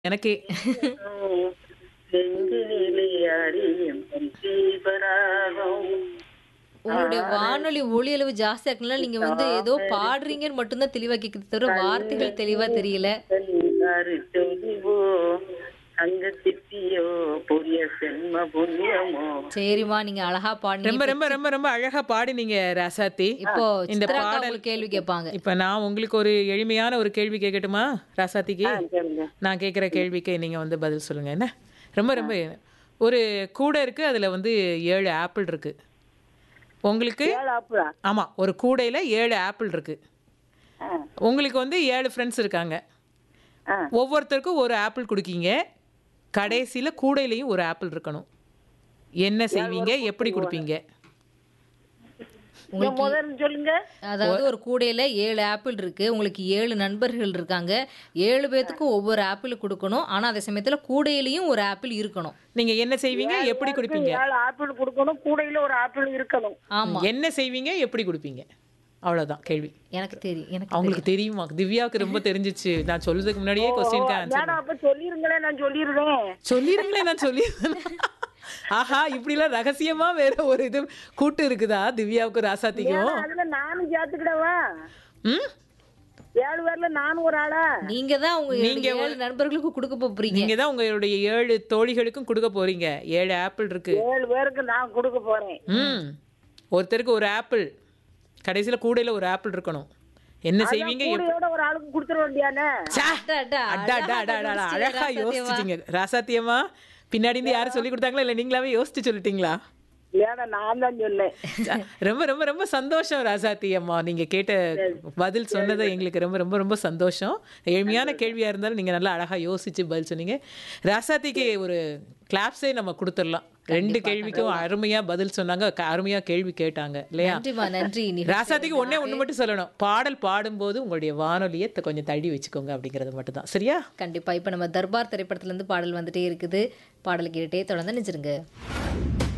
எனக்கே. நெஞ்சினிலே அறியும் தீபராகம் உங்களுடைய வானொலி ஒலியளவு ஜாஸ்தியா இருக்குனால நீங்க வந்து ஏதோ பாடுறீங்கன்னு மட்டும்தான் தெளிவா கேக்குது தவிர வார்த்தைகள் தெளிவா தெரியல கல்லாறு சொல்லுவோ அங்க திட்டியோ புரிய சென்ம புண்ணியமோ சரிம்மா நீங்க அழகா ரொம்ப பாடுனீங்க ரொம்ப ரொம்ப ரொம்ப அழகா பாடினீங்க ராசாத்தி இப்போ இந்த சித்ராக்கா பாடல் உங்களுக்கு கேள்வி கேட்பாங்க இப்ப நான் உங்களுக்கு ஒரு எளிமையான ஒரு கேள்வி கேட்கட்டுமா ராசாத்திக்கு சொல்லுங்க நான் கேட்குற கேள்விக்கு நீங்க வந்து பதில் சொல்லுங்க என்ன ரொம்ப ரொம்ப ஒரு கூடை இருக்கு அதுல வந்து ஏழு ஆப்பிள் இருக்கு உங்களுக்கு ஏழு ஆப்பிளா ஆமா ஒரு கூடையில ஏழு ஆப்பிள் இருக்கு ஆ, உங்களுக்கு வந்து ஏழு ஃப்ரெண்ட்ஸ் இருக்காங்க ஆ. ஒவ்வொருத்தருக்கும் ஒரு ஆப்பிள் கொடுக்கீங்க கடைசியில கூடையிலையும் ஒரு ஆப்பிள் இருக்கணும் என்ன செய்வீங்க எப்படி கொடுப்பீங்க இங்க முதல்ல சொல்லுங்க அதாவது ஒரு கூடையில ஏழு ஆப்பிள் இருக்கு உங்களுக்கு ஏழு நண்பர்கள் இருக்காங்க ஏழு பேத்துக்கும் ஒவ்வொரு ஆப்பிள் கொடுக்கணும் ஆனா அதே சமயத்துல கூடையிலயும் ஒரு ஆப்பிள் இருக்கணும் நீங்க என்ன செய்வீங்க எப்படி கொடுப்பீங்க ஏழு ஆப்பிள் கொடுக்கணும் கூடையில ஒரு ஆப்பிள் இருக்கணும் ஆமா என்ன செய்வீங்க எப்படி கொடுப்பீங்க அவ்வளவுதான் கேள்வி எனக்கு தெரியும் எனக்கு அவங்களுக்கு தெரியுமா திவ்யாவுக்கு ரொம்ப தெரிஞ்சிச்சு நான் சொல்றதுக்கு முன்னாடியே கொஸ்டினுக்கு ஆன்சர் மேடம் அப்ப சொல்லிருங்களேன் நான் சொல்லிடுறேன் சொல்லிருங்களேன் நான் சொல்லி ஆஹா இப்படிலாம் ரகசியமா வேற ஒரு இது கூட்டு இருக்குதா திவ்யாவுக்கு ராசாத்திக்கும் ஏன்னா, அதுல நானும் சேர்த்துக்கிடவா ம் ஏழு பேர்ல நானும் ஒரு ஆளா நீங்க தான் உங்க நீங்க ஏழு நண்பர்களுக்கு கொடுக்க போறீங்க நீங்க தான் உங்களுடைய ஏழு தோழிகளுக்கும் கொடுக்க போறீங்க ஏழு ஆப்பிள் இருக்கு ஏழு பேருக்கு நான் கொடுக்க போறேன் ம் ஒருத்தருக்கு ஒரு ஆப்பிள் கடைசியில கூடையில ஒரு ஆப்பிள் இருக்கணும் என்ன செய்வீங்க எப்- கூடையோட ஒரு ஆளுக்கு கொடுத்துட வேண்டியானே ச்சே! அடா, அடா, அடா, அடா, அடா, அடா, அடா, அழகா அழகா யோசிச்சிங்க, யோசிச்சிட்டீங்க ராசாத்தியம்மா பின்னாடி இருந்து யாரும் சொல்லி கொடுத்தாங்களா இல்ல நீங்களாவே யோசிச்சு சொல்லிட்டீங்களா ஏன்னா நான் தான் சொன்னேன் ச- ரொம்ப ரொம்ப ரொம்ப சந்தோஷம் ராசாத்தி அம்மா நீங்க கேட்ட பதில் சொன்னது எங்களுக்கு ரொம்ப ரொம்ப ரொம்ப சந்தோஷம் எளிமையான கேள்வியா இருந்தாலும் நீங்க நல்லா அழகா யோசிச்சு பதில் சொன்னீங்க ராசாத்திக்கு ஒரு கிளாப்ஸே நம்ம கொடுத்துடலாம் ரெண்டு கேள்விக்கும் அருமையா பதில் சொன்னாங்க க- அருமையா கேள்வி கேட்டாங்க இல்லையா நன்றிமா நன்றி நிகழ்ச்சி ராசாத்திக்கு ஒண்ணே ஒண்ணு மட்டும் சொல்லணும் பாடல் பாடும்போது உங்களுடைய வானொலியை த- கொஞ்சம் தள்ளி வச்சுக்கோங்க அப்படிங்கிறது மட்டும் தான் சரியா கண்டிப்பா இப்ப நம்ம தர்பார் திரைப்படத்துல இருந்து பாடல் வந்துட்டே இருக்குது பாடல் கேட்டுட்டே தொடர்ந்து நினைச்சிருங்க